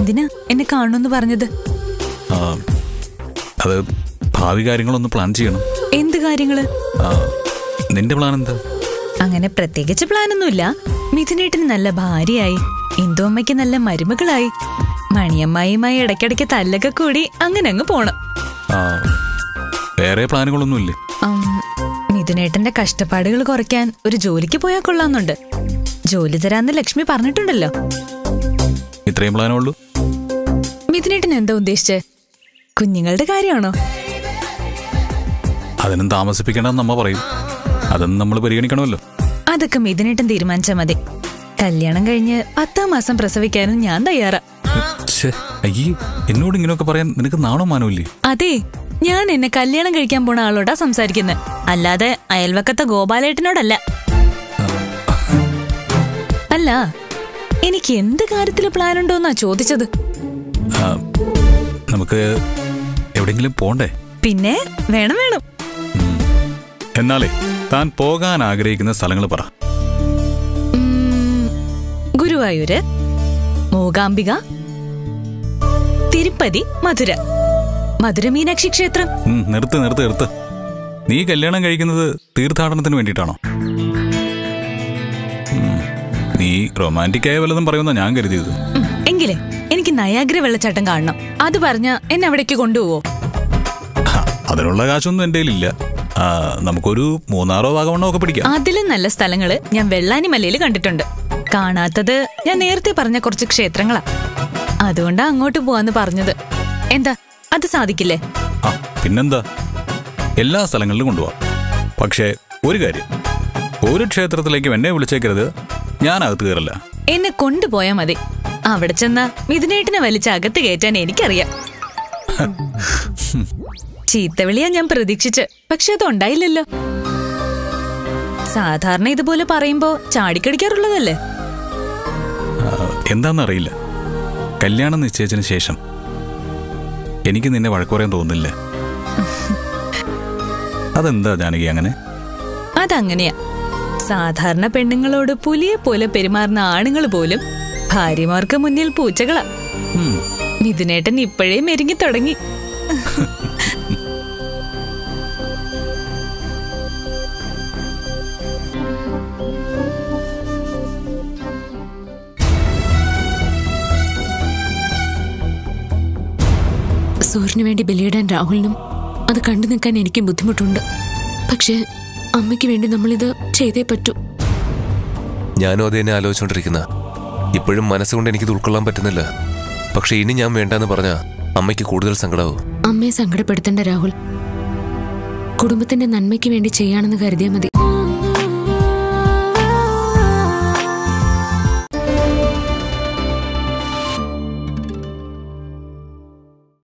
എന്തിനാ എന്നെ കാണുമെന്ന് പറഞ്ഞത് ആ, അത് ഭാവി കാര്യങ്ങളൊന്ന് പ്ലാൻ ചെയ്യണം എന്ത് കാര്യങ്ങള് ആ, നിന്റെ പ്ലാൻ എന്താ അങ്ങനെ പ്രത്യേകിച്ച് പ്ലാനൊന്നുമില്ല മിഥുനേട്ടന് നല്ല ഭാര്യയായി ഇന്ദുമ്മയ്ക്ക് നല്ല മരുമകളായി മണിയമ്മായിയുമായി ഇടയ്ക്കിടയ്ക്ക് തല്ലൊക്കെ കൂടി അങ്ങനെ അങ്ങ് പോണം ആ, വേറെ പ്ലാനുകളൊന്നുമില്ലേ ഉം, മിഥുനേട്ടന്റെ കഷ്ടപ്പാടുകൾ കുറയ്ക്കാൻ ഒരു ജോലിക്ക് പോയാൽ കൊള്ളാന്നുണ്ട് ജോലി തരാന്ന് ലക്ഷ്മി പറഞ്ഞിട്ടുണ്ടല്ലോ ഇത്രയും പ്ലാനേ ഉള്ളൂ മിഥുനേട്ടൻ എന്താ ഉദ്ദേശിച്ചേ കുഞ്ഞുങ്ങളുടെ കാര്യമാണോ അതിനും താമസിപ്പിക്കേണ്ടെന്ന് നമ്മ പറയും അതൊന്നും നമ്മൾ പരിഗണിക്കണമല്ലോ അതൊക്കെ മിഥുനേട്ടൻ തീരുമാനിച്ചാ മതി കല്യാണം കഴിഞ്ഞ് പത്താം മാസം പ്രസവിക്കാനും ഞാൻ തയ്യാറാ ഛേ, അയ്യേ എന്നോട് ഇങ്ങനെയൊക്കെ പറയാൻ നിനക്ക് നാണോ മാനമില്ലേ അതെ ഞാൻ എന്നെ കല്യാണം കഴിക്കാൻ പോണ ആളോടാ സംസാരിക്കുന്നത് അല്ലാതെ അയൽവക്കത്തെ ഗോപാലേട്ടനോടല്ല അല്ല എനിക്ക് എന്ത് കാര്യത്തില് പ്ലാൻ ഉണ്ടോന്നാ ചോദിച്ചത് ആ, നമുക്ക് എവിടെയെങ്കിലും പോണ്ടേ പിന്നെ വേണം വേണം എന്നാലേ താൻ പോകാൻ ആഗ്രഹിക്കുന്ന സ്ഥലങ്ങൾ പറ ഉം, ഗുരുവായൂര് മൂകാംബിക തിരുപ്പതി മധുര മധുര മീനാക്ഷി ക്ഷേത്രം ഉം, നിർത്ത് നിർത്ത് നിർത്ത് നീ കല്യാണം കഴിക്കുന്നത് തീർത്ഥാടനത്തിന് വേണ്ടിയിട്ടാണോ ഉം, നീ റൊമാൻറ്റിക് ആയ വല്ലതും പറയുമെന്നാ ഞാൻ കരുതിയത് ഉം, എങ്കിലേ എനിക്ക് നയാഗ്ര വെള്ളച്ചാട്ടം കാണണം അത് പറഞ്ഞ എന്നെ അവിടേക്ക് കൊണ്ടുപോവോ ഹ, അതിനുള്ള കാശൊന്നും എൻ്റെ കയ്യിലില്ല ആ, നമുക്കൊരു മൂന്നാറോ വാഗമണ്ണോ ഒക്കെ പിടിക്കാം അതിലും നല്ല സ്ഥലങ്ങള് ഞാൻ വെള്ളാനിമലയിൽ കണ്ടിട്ടുണ്ട് കാണാത്തത് ഞാൻ നേരത്തെ പറഞ്ഞ കുറച്ച് ക്ഷേത്രങ്ങളാ അതുകൊണ്ടാ അങ്ങോട്ട് പോവാന്ന് പറഞ്ഞത് എന്താ അത് സാധിക്കില്ലേ ആ പിന്നെന്താ എല്ലാ സ്ഥലങ്ങളിലും കൊണ്ടുപോവാം പക്ഷേ ഒരു കാര്യം ഒരു ക്ഷേത്രത്തിലേക്കും എന്നെ വിളിച്ചേക്കരുത് ഞാൻ അകത്ത് കയറില്ല എന്നെ കൊണ്ടുപോയാ മതി അവിടെ ചെന്ന മിഥുനേട്ടിനെ വലിച്ച് അകത്ത് കയറ്റാൻ എനിക്കറിയാം ചീത്തവിളിയാ ഞാൻ പ്രതീക്ഷിച്ച് പക്ഷെ അത് ഉണ്ടായില്ലല്ലോ സാധാരണ ഇതുപോലെ പറയുമ്പോ ചാടിക്കടിക്കാറുള്ളതല്ലേ ആ, എന്താണെന്നറിയില്ല കല്യാണം നിശ്ചയിച്ചതിന് ശേഷം എനിക്ക് നിന്നെ വഴക്ക് പറയാൻ തോന്നുന്നില്ല അതെന്താ ജാനകി അങ്ങനെ അതങ്ങനെയാ സാധാരണ പെണ്ണുങ്ങളോട് പുലിയെ പോലെ പെരുമാറുന്ന ആണുങ്ങൾ പോലും ഭാര്യമാർക്ക് മുന്നിൽ പൂച്ചകളാ ഉം, മിഥുനേട്ടൻ ഇപ്പോഴേ മെരുങ്ങി തുടങ്ങി സൂര്യന് വേണ്ടി ബലിയിടാൻ രാഹുലിനും അത് കണ്ടു നിൽക്കാൻ എനിക്കും ബുദ്ധിമുട്ടുണ്ട് പക്ഷേ അമ്മയ്ക്ക് വേണ്ടി നമ്മളിത് ചെയ്തേ പറ്റൂ ഞാനും അത് തന്നെ ആലോചിച്ചുകൊണ്ടിരിക്കുന്ന ഇപ്പോഴും മനസ്സുകൊണ്ട് എനിക്കിത് ഉൾക്കൊള്ളാൻ പറ്റുന്നില്ല പക്ഷെ ഇനി ഞാൻ വേണ്ടെന്ന് പറഞ്ഞാൽ അമ്മയ്ക്ക് കൂടുതൽ സങ്കടാവും അമ്മയെ സങ്കടപ്പെടുത്തേണ്ട രാഹുൽ കുടുംബത്തിന്റെ നന്മയ്ക്ക് വേണ്ടി ചെയ്യാണെന്ന് കരുതിയാൽ മതി